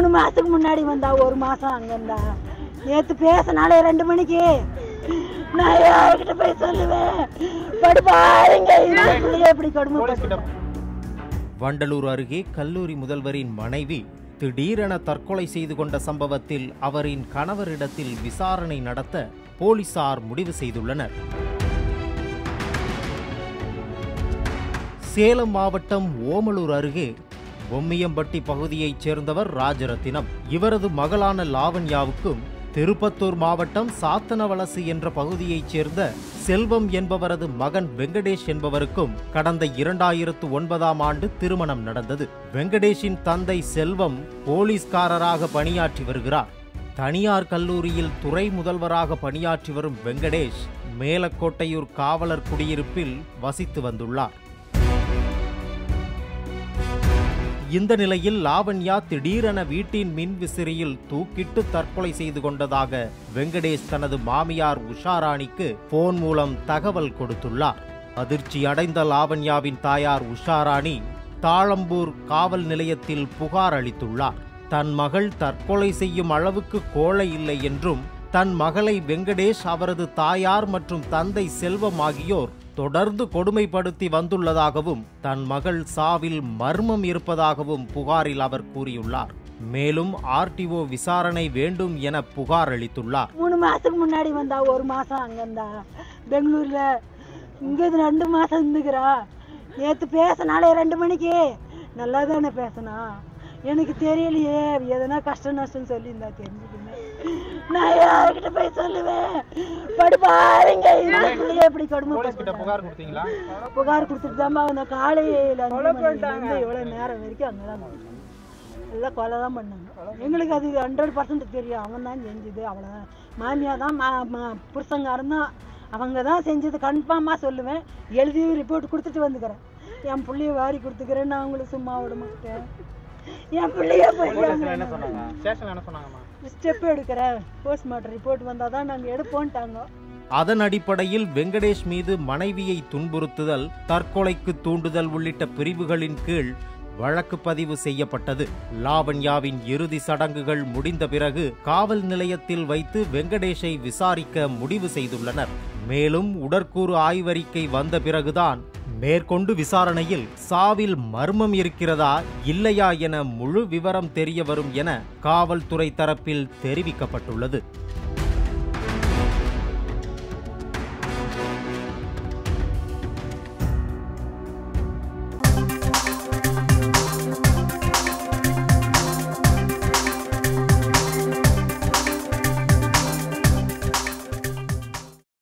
மூணு மாசத்துக்கு முன்னாடி வந்தா ஒரு மாசம் அங்க இருந்தா நேத்து பேசினாலே ரெண்டு மணிக்கு நான் யார்கிட்ட போய் சொல்லுவேன் படு பாருங்க இந்த பிள்ளைய எப்படி கொடுமைப்பட்டு வண்டலூர் அருகே கல்லூரி முதல்வரின் மனைவி திடீரென தற்கொலை செய்து கொண்ட சம்பவத்தில் அவரின் கணவரிடத்தில் விசாரணை நடத்த போலீசார் முடிவு செய்துள்ளனர் சேலம் மாவட்டம் ஓமலூர் அருகே பொம்மியம்பட்டி பகுதியைச் சேர்ந்தவர் ராஜரத்தினம் இவரது மகளான லாவண்யாவுக்கும் திருப்பத்தூர் மாவட்டம் சாத்தனவலசு என்ற பகுதியைச் சேர்ந்த செல்வம் என்பவரது மகன் வெங்கடேஷ் என்பவருக்கும் கடந்த இரண்டாயிரத்து ஒன்பதாம் ஆண்டு திருமணம் நடந்தது வெங்கடேஷின் தந்தை செல்வம் போலீஸ்காரராக பணியாற்றி வருகிறார் தனியார் கல்லூரியில் துறை முதல்வராக பணியாற்றி வரும் வெங்கடேஷ் மேலக்கோட்டையூர் காவலர் குடியிருப்பில் வசித்து வந்துள்ளார் இந்த நிலையில் லாவண்யா திடீரென வீட்டின் மின் விசிறியில் தூக்கிட்டு தற்கொலை செய்து கொண்டதாக வெங்கடேஷ் தனது மாமியார் உஷாராணிக்கு போன் மூலம் தகவல் கொடுத்துள்ளார் அதிர்ச்சி அடைந்த லாவண்யாவின் தாயார் உஷாராணி தாழம்பூர் காவல் நிலையத்தில் புகார் அளித்துள்ளார் தன் மகள் தற்கொலை செய்யும் அளவுக்கு கோழை இல்லை என்றும் தன் மகளை வெங்கடேஷ் அவரது தாயார் மற்றும் தந்தை செல்வம் ஆகியோர் தொடர்ந்து கொடுமைப்படுத்தி வந்துள்ளதாகவும் தன் மகள் சாவில் மர்மம் இருப்பதாகவும் புகாரில் அவர் கூறியுள்ளார் மேலும் ஆர்டிஓ விசாரணை வேண்டும் என புகார் அளித்துள்ளார் மூணு மாசத்துக்கு முன்னாடி வந்தா ஒரு மாசம் அங்க இருந்தா பெங்களூர்ல இங்க இது ரெண்டு மாசம் இருந்துக்கிறா நேத்து பேசினாலே ரெண்டு மணிக்கு நல்லா தானே பேசினா எனக்கு தெரியலையே எதனா கஷ்டம் நஷ்டம் சொல்லியிருந்தா தெரிஞ்சுக்கணும் நான் யார்கிட்ட போய் சொல்லுவேன் படு பாருங்க இந்த பிள்ளைய எப்படி கொடுமைப்பட்டு புகார் கொடுத்தீங்களா புகார் கொடுத்துட்டு தான் அந்த காலையில அஞ்சு மணிலேருந்து இவ்வளோ நேரம் வரைக்கும் அங்கே தான் கொடுத்தாங்க. எல்லாம் கொலை தான் பண்ணாங்க எங்களுக்கு அது ஹண்ட்ரட் பர்சன்ட் தெரியும் அவன் தான் செஞ்சது அவ்வளோ மாமியா தான் மா மா- புருஷங்காரன் தான் அவங்க தான் செஞ்சது கன்ஃபார்மாக சொல்லுவேன் எழுதி ரிப்போர்ட் கொடுத்துட்டு வந்துக்கிறேன் என் பிள்ளைய வாரி கொடுத்துக்கிறேன் நான் அவங்கள சும்மா விட மாட்டேன் என் பிள்ளைய போய் என்ன சொன்னாங்க ஸ்டேஷன்ல என்ன சொன்னாங்கம்மா ஸ்டெப் எடுக்கிறேன் போஸ்ட்மார்ட்டம் ரிப்போர்ட் வந்தால் தான் நாங்கள் எடுப்போன்ட்டாங்க அதன் அடிப்படையில் வெங்கடேஷ் மீது மனைவியை துன்புறுத்துதல் தற்கொலைக்கு தூண்டுதல் உள்ளிட்ட பிரிவுகளின் கீழ் வழக்கு பதிவு செய்யப்பட்டது லாவண்யாவின் இறுதி சடங்குகள் முடிந்த பிறகு காவல் நிலையத்தில் வைத்து வெங்கடேஷை விசாரிக்க முடிவு செய்துள்ளனர் மேலும் உடற்கூறு ஆய்வறிக்கை வந்த பிறகுதான் மேற்கொண்டு விசாரணையில் சாவில் மர்மம் இருக்கிறதா இல்லையா என முழு விவரம் தெரிய வரும் என காவல்துறை தரப்பில் தெரிவிக்கப்பட்டுள்ளது